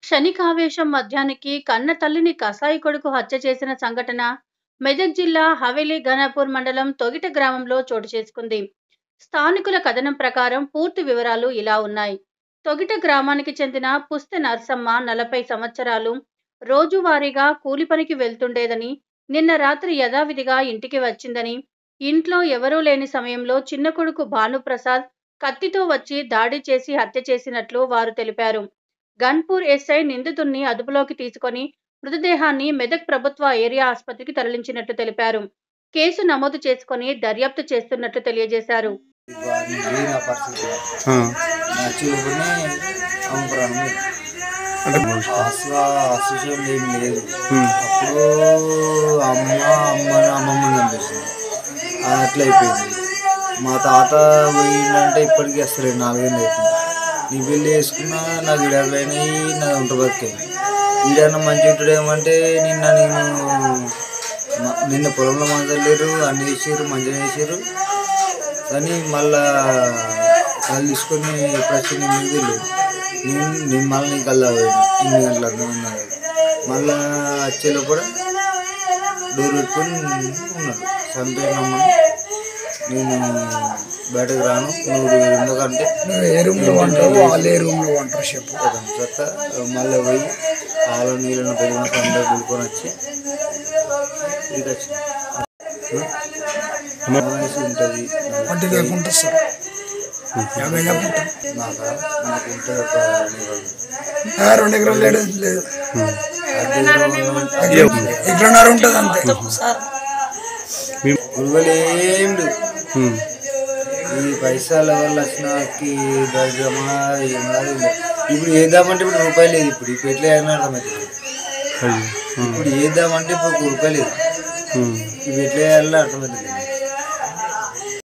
క్షణికావేశం మధ్యానికి కన్న తల్లిని కసాయి కొడుకు హత్య చేసిన సంఘటన మెదక్ జిల్లా హవేలీ ఘనాపూర్ మండలం తొగిట గ్రామంలో చోటు చేసుకుంది స్థానికుల కథనం ప్రకారం పూర్తి వివరాలు ఇలా ఉన్నాయి తొగిట గ్రామానికి చెందిన పుస్తె నర్సమ్మ నలభై సంవత్సరాలు రోజువారీగా కూలి పనికి వెళ్తుండేదని నిన్న రాత్రి యథావిధిగా ఇంటికి వచ్చిందని ఇంట్లో ఎవరూ లేని సమయంలో చిన్న కొడుకు భానుప్రసాద్ కత్తితో వచ్చి దాడి చేసి హత్య చేసినట్లు వారు తెలిపారు గన్పూర్ ఎస్ఐ నిందితుడిని అదుపులోకి తీసుకొని మృతదేహాన్ని మెదక్ ప్రభుత్వ ఏరియా ఆసుపత్రికి తరలించినట్లు తెలిపారు కేసు నమోదు చేసుకొని దర్యాప్తు చేస్తున్నట్లు తెలియజేశారు గ్రీన్ ఆ పరిస్థితి ఆ, నా చూపుని అమ్ముకురాను అంటే అసలు అసలు ఏం లేదు ఉమ్, అప్పుడు అమ్మ అమ్మని అమ్మమ్మని చంపేసింది అది అట్లా అయిపోయింది మా తాత పోయిందంటే ఇప్పటికీ అసలు నాలుగేళ్ళు అవుతుంది నీ పెళ్ళి వేసుకున్నా నాకు ఇడలు అయినాయి నా ఉంట బతికాయి ఈడన్నా మంచి ఉంటాడేమంటే నిన్న నేను మ- నిన్న పొలంలో మందలేరు అన్ని వేసారు మంచిగా వేసారు కానీ మళ్ళా కళ్ళు తీసుకొని ఎప్పుడు వచ్చి నేను మీకు తెలియదు నేను నేను మళ్ళీ నీ కల్లా పోయాను ఎనిమిది గంటలకు ఉన్నది మళ్ళా వచ్చేలో కూడా డోర్ పెట్టుకొని ఉన్నాడు చంపేనమ్మని నేను బయటకు రాను నువ్వు ఎందుకంటే నువ్వు ఏ రూమ్లో ఉంటావు వాళ్ళు ఏ రూమ్లో ఉంటారు చెప్పు చక్క మళ్ళీ పోయి పాలు నీళ్ళను పెరిగిన పండుగ గుడుకొని వచ్చి ఇది వచ్చి వయసు ఉంటుంది వడ్డీ లేకుండా సార్ యాభై లేకుండా నాకు నాకు ఉంటుంది ఒక నిలబడి. ఆ, రెండు ఎకరాలు లేడు లేదు ఉమ్. అదే ఎకరన్నర ఉంటుంది అంతే గురువులేం లేవు ఉమ్, ఈ పైసల వల్ల వచ్చినకి దరిద్రమా ఏం కాదు ఏం లేదు. ఇప్పుడు ఏద్దామంటే ఇప్పుడు రూపాయి లేదు ఇప్పుడు ఇప్పుడు ఎట్లా అయినా అర్థమవుతుంది అయ్యో ఉమ్, ఇప్పుడు ఏద్దామంటే ఇప్పుడు ఒక రూపాయి లేదు ఉమ్. ఇవి ఎట్లా వేయాలో అర్థమవుతుంది